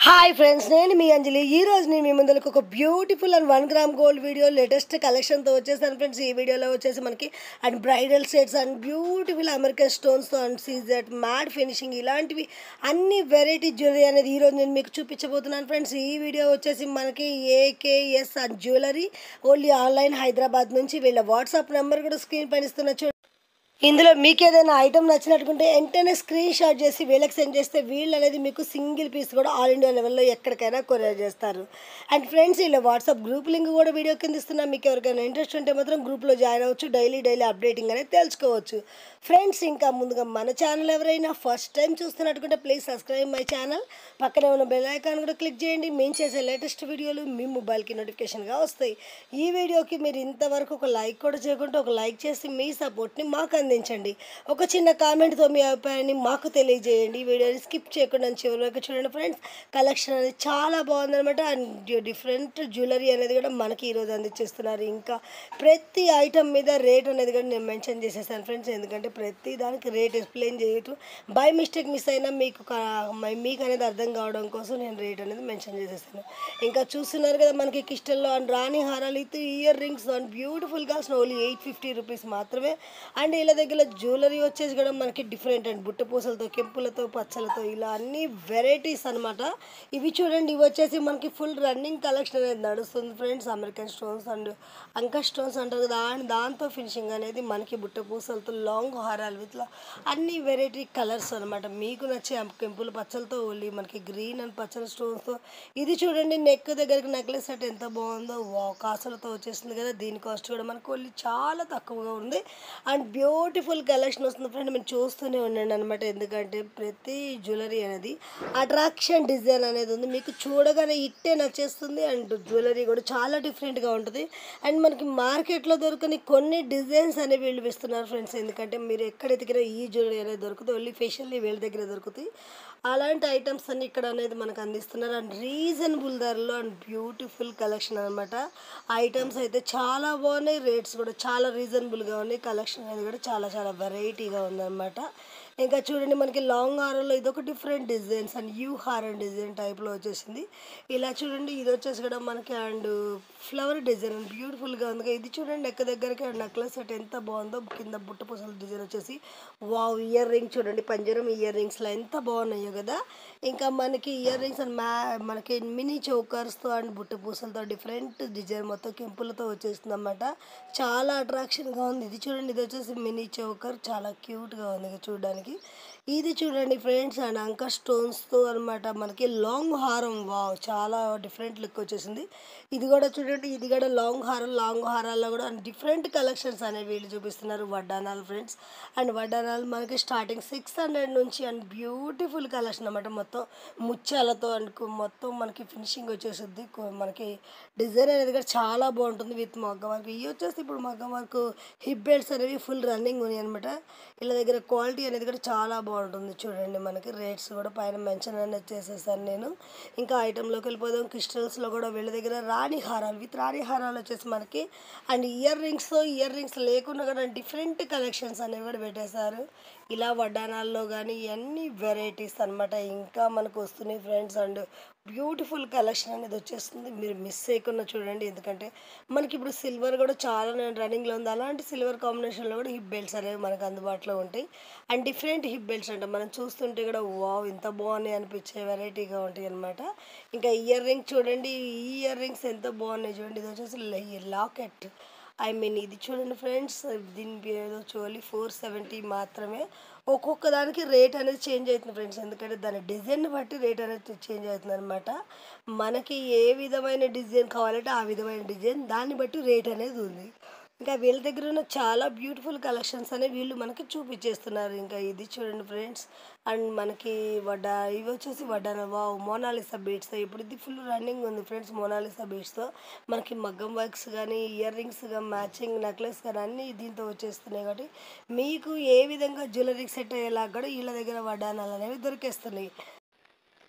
hi friends నేను మీ అంజలి ఈ రోజు నేను మీ ముందరకు ఒక beautiful and one gram gold video latest కలెక్షన్తో వచ్చేసాను ఫ్రెండ్స్ ఈ వీడియోలో వచ్చేసి మనకి and bridal sets and beautiful American స్టోన్స్తో అండ్ సీజెట్ మ్యాట్ ఫినిషింగ్ ఇలాంటివి అన్ని వెరైటీ జ్యువెలరీ అనేది ఈ రోజు నేను మీకు చూపించబోతున్నాను ఫ్రెండ్స్ ఈ వీడియో వచ్చేసి మనకి AKS and jewellery only online Hyderabad నుంచి వీళ్ళ వాట్సాప్ నెంబర్ కూడా స్క్రీన్ పైన ఇస్తున్న చూ ఇందులో మీకు ఏదైనా ఐటమ్ నచ్చినట్టుకుంటే వెంటనే స్క్రీన్ షాట్ చేసి వీళ్ళకి సెండ్ చేస్తే వీళ్ళు అనేది మీకు సింగిల్ పీస్ కూడా ఆల్ ఇండియా లెవెల్లో ఎక్కడికైనా కొరియర్ చేస్తారు అండ్ ఫ్రెండ్స్ ఇలా వాట్సాప్ గ్రూప్ లింక్ కూడా వీడియో కింద ఇస్తున్నా మీకు ఎవరికైనా ఇంట్రెస్ట్ ఉంటే మాత్రం గ్రూప్లో జాయిన్ అవ్వచ్చు డైలీ డైలీ అప్డేటింగ్ అనేది తెలుసుకోవచ్చు ఫ్రెండ్స్ ఇంకా ముందుగా మన ఛానల్ ఎవరైనా ఫస్ట్ టైం చూస్తున్నట్టుకుంటే ప్లీజ్ సబ్స్క్రైబ్ మై ఛానల్ పక్కనే ఉన్న బెల్ ఐకాన్ కూడా క్లిక్ చేయండి మేము చేసే లేటెస్ట్ వీడియోలు మీ మొబైల్కి నోటిఫికేషన్గా వస్తాయి ఈ వీడియోకి మీరు ఇంతవరకు ఒక లైక్ కూడా చేయకుంటే ఒక లైక్ చేసి మీ సపోర్ట్ని మాకు అందించండి ఒక చిన్న కామెంట్తో మీ అభిప్రాయాన్ని మాకు తెలియజేయండి ఈ వీడియోని స్కిప్ చేయకుండా చివరి వరకు చూడండి ఫ్రెండ్స్ కలెక్షన్ అనేది చాలా బాగుందన్నమాట అండ్ డిఫరెంట్ జ్యువెలరీ అనేది కూడా మనకి ఈరోజు అందించేస్తున్నారు ఇంకా ప్రతి ఐటమ్ మీద రేట్ అనేది కూడా నేను మెన్షన్ చేసేసాను ఫ్రెండ్స్ ఎందుకంటే ప్రతి దానికి రేట్ ఎక్స్ప్లెయిన్ చేయటం బై మిస్టేక్ మిస్ అయినా మీకు కా- మ- మీకు అనేది అర్థం కావడం కోసం నేను రేట్ అనేది మెన్షన్ చేసేసాను ఇంకా చూస్తున్నారు కదా మనకి కిస్టల్లో అండ్ రాణి హారాలు అయితే ఇయర్ రింగ్స్ అండ్ బ్యూటిఫుల్గా ఓన్లీ ఎయిట్ ఫిఫ్టీ రూపీస్ మాత్రమే అండ్ వీళ్ళ దగ్గర జ్యువెలరీ వచ్చేసి కూడా మనకి డిఫరెంట్ అండ్ బుట్ట పూసలతో కెంపులతో పచ్చలతో ఇలా అన్ని వెరైటీస్ అన్నమాట ఇవి చూడండి ఇవి వచ్చేసి మనకి ఫుల్ రన్నింగ్ కలెక్షన్ అనేది నడుస్తుంది ఫ్రెండ్స్ అమెరికన్ స్టోన్స్ అండ్ అంక స్టోన్స్ అంటారు కదా అండ్ దాంతో ఫినిషింగ్ అనేది మనకి బుట్ట పూసలతో లాంగ్ హారాలు ఇట్లా అన్ని వెరైటీ కలర్స్ అనమాట మీకు నచ్చే ఆ కెంపుల పచ్చలతో ఓన్లీ మనకి గ్రీన్ అండ్ పచ్చల స్టోన్స్తో ఇది చూడండి నెక్ దగ్గరికి నెక్లెస్ సెట్ ఎంత బాగుందో వా కాసులతో వచ్చేసింది కదా దీని కాస్ట్ కూడా మనకు ఓన్లీ చాలా తక్కువగా ఉంది అండ్ బ్యూటిఫుల్ కలెక్షన్ వస్తుంది ఫ్రెండ్ మీరు చూస్తూనే ఉండండి అనమాట ఎందుకంటే ప్రతి జ్యువెలరీ అనేది అట్రాక్షన్ డిజైన్ అనేది ఉంది మీకు చూడగానే ఇట్టే నచ్చేస్తుంది అండ్ జ్యువెలరీ కూడా చాలా డిఫరెంట్గా ఉంటుంది అండ్ మనకి మార్కెట్లో దొరకని కొన్ని డిజైన్స్ అనేవి వీళ్ళు ఇస్తున్నారు ఫ్రెండ్స్ ఎందుకంటే మీరు ఎక్కడ ఎతికినా ఈ జ్యువెలరీ అనేది దొరుకుతుంది ఓన్లీ ఫేషియల్లీ వీళ్ళ దగ్గర దొరుకుతాయి అలాంటి ఐటమ్స్ అన్ని ఇక్కడ అనేది మనకు అందిస్తున్నారు అండ్ రీజనబుల్ ధరలో అండ్ బ్యూటిఫుల్ కలెక్షన్ అనమాట ఐటమ్స్ అయితే చాలా బాగున్నాయి రేట్స్ కూడా చాలా రీజనబుల్గా ఉన్నాయి కలెక్షన్ అనేది కూడా చాలా చాలా వెరైటీగా ఉందన్నమాట ఇంకా చూడండి మనకి లాంగ్ హారంలో ఇది ఒక డిఫరెంట్ డిజైన్స్ అండ్ యూ హారం డిజైన్ టైప్లో వచ్చేసింది ఇలా చూడండి ఇది వచ్చేసి కూడా మనకి అండ్ ఫ్లవర్ డిజైన్ అండ్ బ్యూటిఫుల్గా ఉంది ఇది చూడండి ఎక్క దగ్గరికి అండ్ నెక్లెస్ సెట్ ఎంత బాగుందో కింద బుట్ట పూసల డిజైన్ వచ్చేసి వావ్ ఇయర్ రింగ్ చూడండి పంజరం ఇయర్ రింగ్స్లో ఎంత బాగున్నాయో కదా ఇంకా మనకి ఇయర్ రింగ్స్ అండ్ మ్యా మనకి మినీ చౌకర్స్తో అండ్ బుట్ట పూసలతో డిఫరెంట్ డిజైన్ మొత్తం కెంపులతో వచ్చేస్తుంది అనమాట చాలా అట్రాక్షన్గా ఉంది ఇది చూడండి ఇది వచ్చేసి మినీ చౌకర్ చాలా క్యూట్గా ఉంది ఇది చూడడానికి ఇది చూడండి ఫ్రెండ్స్ అండ్ అంక స్టోన్స్తో అనమాట మనకి లాంగ్ హారం వావ్ చాలా డిఫరెంట్ లుక్ వచ్చేసింది ఇది కూడా చూడండి ఇది కూడా లాంగ్ హారం లాంగ్ హారాల్లో కూడా డిఫరెంట్ కలెక్షన్స్ అనేవి వీళ్ళు చూపిస్తున్నారు వడ్డానాలు ఫ్రెండ్స్ అండ్ వడ్డానాలు మనకి స్టార్టింగ్ సిక్స్ హండ్రెడ్ నుంచి అండ్ బ్యూటిఫుల్ కలెక్షన్ అనమాట మొత్తం ముత్యాలతో అండ్ కు- మొత్తం మనకి ఫినిషింగ్ వచ్చేసింది కు- మనకి డిజైన్ అనేది కూడా చాలా బాగుంటుంది విత్ మగ్గం వర్క్ ఇవి వచ్చేసి ఇప్పుడు మగ్గం వర్క్ హిప్ బెల్ట్స్ అనేవి ఫుల్ రన్నింగ్ ఉన్నాయి అనమాట వీళ్ళ దగ్గర క్వాలిటీ అనేది కూడా చాలా బాగుంటుంది చూడండి మనకి రేట్స్ కూడా పైన మెన్షన్ అనేది చేసేసాను నేను ఇంకా ఐటెంలోకి వెళ్ళిపోదాం క్రిస్టల్స్లో కూడా వీళ్ళ దగ్గర రాణి హారాలు విత్ రాణి హారాలు వచ్చేసి మనకి అండ్ ఇయర్ రింగ్స్తో ఇయర్ రింగ్స్ లేకుండా కూడా డిఫరెంట్ కలెక్షన్స్ అనేవి కూడా పెట్టేశారు ఇలా వడ్డానాల్లో కానీ ఇవన్నీ వెరైటీస్ అన్నమాట ఇంకా మనకు వస్తున్నాయి ఫ్రెండ్స్ అండ్ బ్యూటిఫుల్ కలెక్షన్ అనేది వచ్చేస్తుంది మీరు మిస్ చేయకుండా చూడండి ఎందుకంటే మనకి ఇప్పుడు సిల్వర్ కూడా చాలా రన్నింగ్లో ఉంది అలాంటి సిల్వర్ కాంబినేషన్లో కూడా హిప్ బెల్ట్స్ అనేవి మనకు అందుబాటులో ఉంటాయి అండ్ డిఫరెంట్ హిప్ బెల్ట్స్ అంట మనం చూస్తుంటే కూడా వావ్ ఇంత బాగున్నాయి అనిపించే వెరైటీగా ఉంటాయి అనమాట ఇంకా ఇయర్ రింగ్ చూడండి ఈ ఇయర్ రింగ్స్ ఎంత బాగున్నాయి చూడండి ఇది వచ్చేసి లాకెట్ ఐ మీన్ ఇది చూడండి ఫ్రెండ్స్ దీని పేరు వచ్చి ఫోర్ సెవెంటీ మాత్రమే ఒక్కొక్క దానికి రేట్ అనేది చేంజ్ అవుతుంది ఫ్రెండ్స్ ఎందుకంటే దాని డిజైన్ బట్టి రేట్ అనేది చేంజ్ అవుతుంది అనమాట మనకి ఏ విధమైన డిజైన్ కావాలంటే ఆ విధమైన డిజైన్ దాన్ని బట్టి రేట్ అనేది ఉంది ఇంకా వీళ్ళ దగ్గర ఉన్న చాలా బ్యూటిఫుల్ కలెక్షన్స్ అనేవి వీళ్ళు మనకి చూపించేస్తున్నారు ఇంకా ఇది చూడండి ఫ్రెండ్స్ అండ్ మనకి వడ్డా ఇవి వచ్చేసి వడ్డాన వావ్ మోనాలిసా బీట్స్ ఇప్పుడు ఇది ఫుల్ రన్నింగ్ ఉంది ఫ్రెండ్స్ మోనాలిసా బీట్స్తో మనకి మగ్గం వర్క్స్ కానీ ఇయర్ రింగ్స్ కానీ మ్యాచింగ్ నెక్లెస్ కానీ అన్నీ దీంతో వచ్చేస్తున్నాయి కాబట్టి మీకు ఏ విధంగా జ్యువెలరీ సెట్ అయ్యేలా కూడా వీళ్ళ దగ్గర వడ్డానాలు అనేవి దొరికేస్తున్నాయి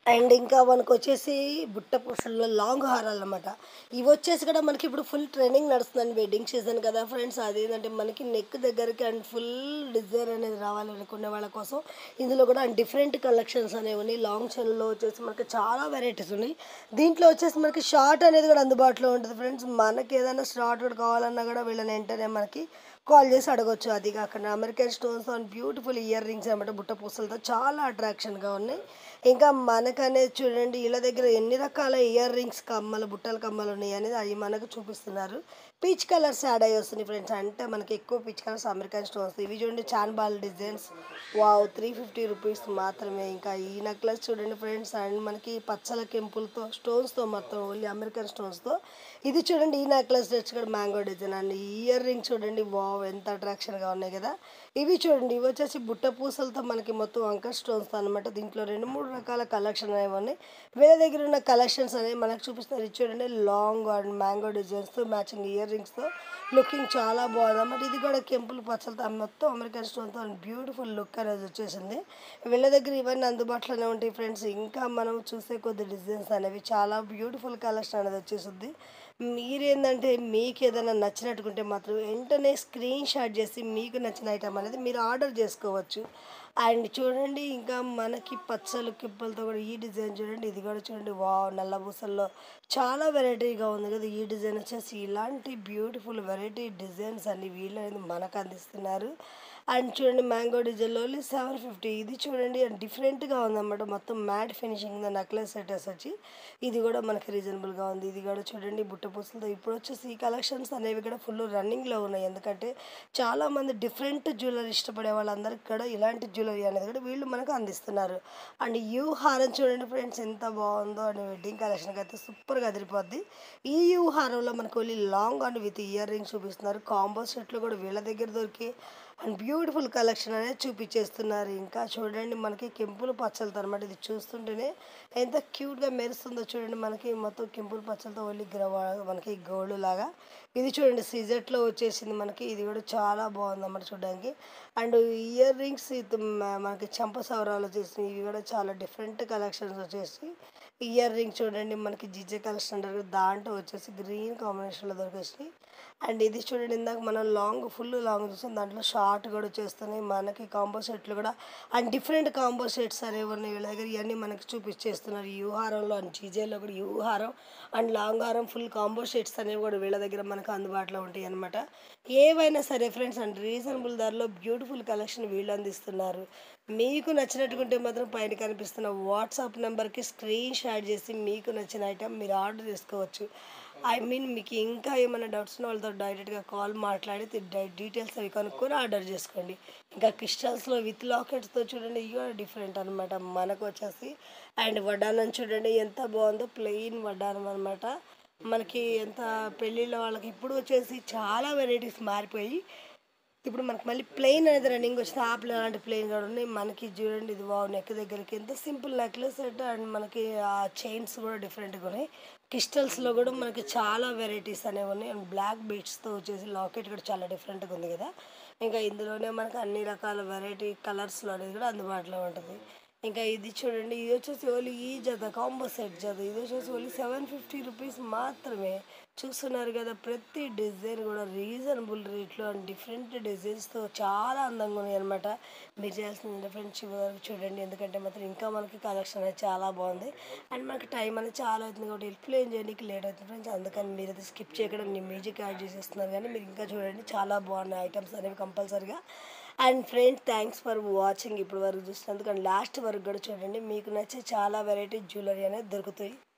అండ్ ఇంకా మనకు వచ్చేసి బుట్ట పూసల్లో లాంగ్ హారాలు అనమాట ఇవి వచ్చేసి కూడా మనకి ఇప్పుడు ఫుల్ ట్రెండింగ్ నడుస్తుందండి వెడ్డింగ్ సీజన్ కదా ఫ్రెండ్స్ అదేంటంటే మనకి నెక్ దగ్గరికి అండ్ ఫుల్ డిజైన్ అనేది రావాలనుకునే వాళ్ళ కోసం ఇందులో కూడా డిఫరెంట్ కలెక్షన్స్ అనేవి ఉన్నాయి లాంగ్ చైన్లో వచ్చేసి మనకి చాలా వెరైటీస్ ఉన్నాయి దీంట్లో వచ్చేసి మనకి షార్ట్ అనేది కూడా అందుబాటులో ఉంటుంది ఫ్రెండ్స్ మనకి ఏదైనా షార్ట్ కూడా కావాలన్నా కూడా వీళ్ళని వెంటనే మనకి కాల్ చేసి అడగొచ్చు అది కాకుండా American stones and beautiful earrings అనమాట బుట్ట పూసలతో చాలా అట్రాక్షన్గా ఉన్నాయి ఇంకా మనకనేది చూడండి వీళ్ళ దగ్గర ఎన్ని రకాల ఇయర్ రింగ్స్ కమ్మలు బుట్టల కమ్మలు ఉన్నాయి అనేది అవి మనకు చూపిస్తున్నారు పీచ్ కలర్స్ యాడ్ అయ్యి వస్తున్నాయి ఫ్రెండ్స్ అంటే మనకి ఎక్కువ పీచ్ కలర్స్ అమెరికన్ స్టోన్స్ ఇవి చూడండి చాన్బాల్ designs wow three fifty rupees మాత్రమే ఇంకా ఈ నెక్లెస్ చూడండి ఫ్రెండ్స్ అండ్ మనకి పచ్చల కెంపులతో స్టోన్స్తో మొత్తం ఓన్లీ అమెరికన్ స్టోన్స్తో ఇది చూడండి ఈ నెక్లెస్ వచ్చి కూడా మ్యాంగో డిజైన్ అండ్ ఈ ఇయర్ రింగ్ చూడండి వావ్ ఎంత అట్రాక్షన్గా ఉన్నాయి కదా ఇవి చూడండి ఇవి వచ్చేసి బుట్ట పూసలతో మనకి మొత్తం అంకర్ స్టోన్స్ అనమాట దీంట్లో రెండు మూడు రకాల కలెక్షన్ అనేవి ఉన్నాయి వేరే దగ్గర ఉన్న కలెక్షన్స్ అనేవి మనకు చూపిస్తారు ఇది చూడండి లాంగ్ అండ్ మ్యాంగో డిజైన్స్తో మ్యాచింగ్ ఇయర్ రింగ్స్తో లుకింగ్ చాలా బాగుంది అన్నమాట ఇది కూడా కెంపుల్ పచ్చలతో మొత్తం అమెరికన్ స్టోన్తో బ్యూటిఫుల్ లుక్ అనేది వచ్చేసింది వీళ్ళ దగ్గర ఇవన్నీ అందుబాటులోనే ఉంటాయి ఫ్రెండ్స్ ఇంకా మనం చూసే కొద్ది డిజైన్స్ అనేవి చాలా బ్యూటిఫుల్ కలెక్షన్ అనేది వచ్చేసింది మీరేంటంటే మీకు ఏదైనా నచ్చినట్టుకుంటే మాత్రం వెంటనే స్క్రీన్ షాట్ చేసి మీకు నచ్చిన ఐటమ్ అనేది మీరు ఆర్డర్ చేసుకోవచ్చు అండ్ చూడండి ఇంకా మనకి పచ్చలు కిప్పలతో కూడా ఈ డిజైన్ చూడండి ఇది కూడా చూడండి వా నల్ల పూసల్లో చాలా వెరైటీగా ఉంది కదా ఈ డిజైన్ వచ్చేసి ఇలాంటి బ్యూటిఫుల్ వెరైటీ డిజైన్స్ అన్ని వీళ్ళు అనేది మనకు అందిస్తున్నారు అండ్ చూడండి మ్యాంగో డిజైన్లో ఓన్లీ సెవెన్ ఫిఫ్టీ ఇది చూడండి డిఫరెంట్గా ఉందన్నమాట మొత్తం మ్యాట్ ఫినిషింగ్ నెక్లెస్ సెటర్స్ వచ్చి ఇది కూడా మనకి రీజనబుల్గా ఉంది ఇది కూడా చూడండి బుట్ట పూసలతో ఇప్పుడు వచ్చేసి ఈ కలెక్షన్స్ అనేవి కూడా ఫుల్ రన్నింగ్లో ఉన్నాయి ఎందుకంటే చాలామంది డిఫరెంట్ జ్యువెలరీ ఇష్టపడే వాళ్ళందరికీ కూడా ఇలాంటి జ్యువెలరీ అనేది కూడా వీళ్ళు మనకు అందిస్తున్నారు అండ్ యూ హారం చూడండి ఫ్రెండ్స్ ఎంత బాగుందో అండ్ వెడ్డింగ్ కలెక్షన్కి అయితే సూపర్గా అదిరిపోద్ది ఈ యూ హారంలో మనకు only long and with earrings చూపిస్తున్నారు కాంబో సెట్లు కూడా వీళ్ళ దగ్గర దొరికి అండ్ బ్యూటిఫుల్ కలెక్షన్ అనేది చూపించేస్తున్నారు ఇంకా చూడండి మనకి కెంపులు పచ్చలతో అనమాట ఇది చూస్తుంటేనే ఎంత క్యూట్గా మెరుస్తుందో చూడండి మనకి మొత్తం కెంపులు పచ్చలతో ఓన్లీ గ్రవ మనకి గోల్డ్ లాగా ఇది చూడండి సీజెట్లో వచ్చేసింది మనకి ఇది కూడా చాలా బాగుంది అన్నమాట చూడడానికి అండ్ ఇయర్ రింగ్స్ ఇది మ- మనకి చంప సవరాలు వచ్చేసినాయి ఇవి కూడా చాలా డిఫరెంట్ కలెక్షన్స్ వచ్చేసి ఇయర్ రింగ్ చూడండి మనకి జిజే కలెక్షన్ అంటారు కదా, దాంట్లో వచ్చేసి గ్రీన్ కాంబినేషన్లో దొరికేసినాయి అండ్ ఇది చూడండి ఇందాక మనం లాంగ్ ఫుల్ లాంగ్ చూసాం దాంట్లో షార్ట్ కూడా వచ్చేస్తున్నాయి మనకి కాంబో సెట్లు కూడా అండ్ డిఫరెంట్ కాంబో సెట్స్ అనేవి ఉన్నాయి వీళ్ళ దగ్గర ఇవన్నీ మనకి చూపించేస్తున్నారు యూ హారంలో అండ్ జీజేలో కూడా యూ హారం అండ్ లాంగ్ హారం ఫుల్ కాంబో సెట్స్ అనేవి కూడా వీళ్ళ దగ్గర మనకు అందుబాటులో ఉంటాయి అనమాట ఏవైనా సరే ఫ్రెండ్స్ అండ్ రీజనబుల్ ధరలో బ్యూటిఫుల్ కలెక్షన్ వీళ్ళు అందిస్తున్నారు మీకు నచ్చినట్టుకుంటే మాత్రం పైన కనిపిస్తున్న వాట్సాప్ నెంబర్కి స్క్రీన్ షాట్ చేసి మీకు నచ్చిన ఐటమ్ మీరు ఆర్డర్ చేసుకోవచ్చు ఐ మీన్ మీకు ఇంకా ఏమైనా డౌట్స్ ఉన్న వాళ్ళతో డైరెక్ట్గా కాల్ మాట్లాడి ది- డీటెయిల్స్ అవి కనుక్కొని ఆర్డర్ చేసుకోండి ఇంకా క్రిస్టల్స్లో విత్ లాకెట్స్తో చూడండి ఇవి కూడా డిఫరెంట్ అనమాట మనకు వచ్చేసి అండ్ వడ్డానం చూడండి ఎంత బాగుందో ప్లెయిన్ వడ్డానం అనమాట మనకి ఎంత పెళ్ళిళ్ళ వాళ్ళకి ఇప్పుడు వచ్చేసి చాలా వెరైటీస్ మారిపోయి ఇప్పుడు మనకి మళ్ళీ ప్లెయిన్ అనేది రన్నింగ్ వచ్చింది ఆ ప్లే అలాంటి ప్లెయిన్ కూడా ఉన్నాయి మనకి చూడండి ఇది వావ్ నెక్ దగ్గరికి ఎంత సింపుల్ నెక్లెస్ సెట్ అండ్ మనకి ఆ చైన్స్ కూడా డిఫరెంట్గా ఉన్నాయి క్రిస్టల్స్లో కూడా మనకి చాలా వెరైటీస్ అనేవి ఉన్నాయి అండ్ బ్లాక్ బీట్స్తో వచ్చేసి లాకెట్ కూడా చాలా డిఫరెంట్గా ఉంది కదా ఇంకా ఇందులోనే మనకి అన్ని రకాల వెరైటీ కలర్స్లో అనేది కూడా అందుబాటులో ఉంటుంది ఇంకా ఇది చూడండి ఇది వచ్చేసి ఓన్లీ ఈ జత కాంబో సెట్ జత ఇది వచ్చేసి ఓన్లీ సెవెన్ ఫిఫ్టీ రూపీస్ మాత్రమే చూస్తున్నారు కదా ప్రతి డిజైన్ కూడా రీజనబుల్ రేట్లో అండ్ డిఫరెంట్ డిజైన్స్తో చాలా అందంగా ఉన్నాయి అనమాట మీరు చేయాల్సిన ఫ్రెండ్స్ వరకు చూడండి ఎందుకంటే మాత్రం ఇంకా మనకి కలెక్షన్ అనేది చాలా బాగుంది అండ్ మనకి టైం అనేది చాలా అవుతుంది కాబట్టి ఎక్స్ప్లెయిన్ చేయడానికి లేట్ అవుతుంది ఫ్రెండ్స్ అందుకని మీరు అది స్కిప్ చేయకుండా నేను మ్యూజిక్ యాడ్ చేసేస్తున్నాను కానీ మీరు ఇంకా చూడండి చాలా బాగున్నాయి ఐటమ్స్ అనేవి కంపల్సరీగా and friends thanks for watching ఇప్పుడు వరకు చూసినందుకు అండ్ లాస్ట్ వరకు కూడా చూడండి మీకు నచ్చే చాలా వెరైటీ జ్యువెలరీ అనేది దొరుకుతాయి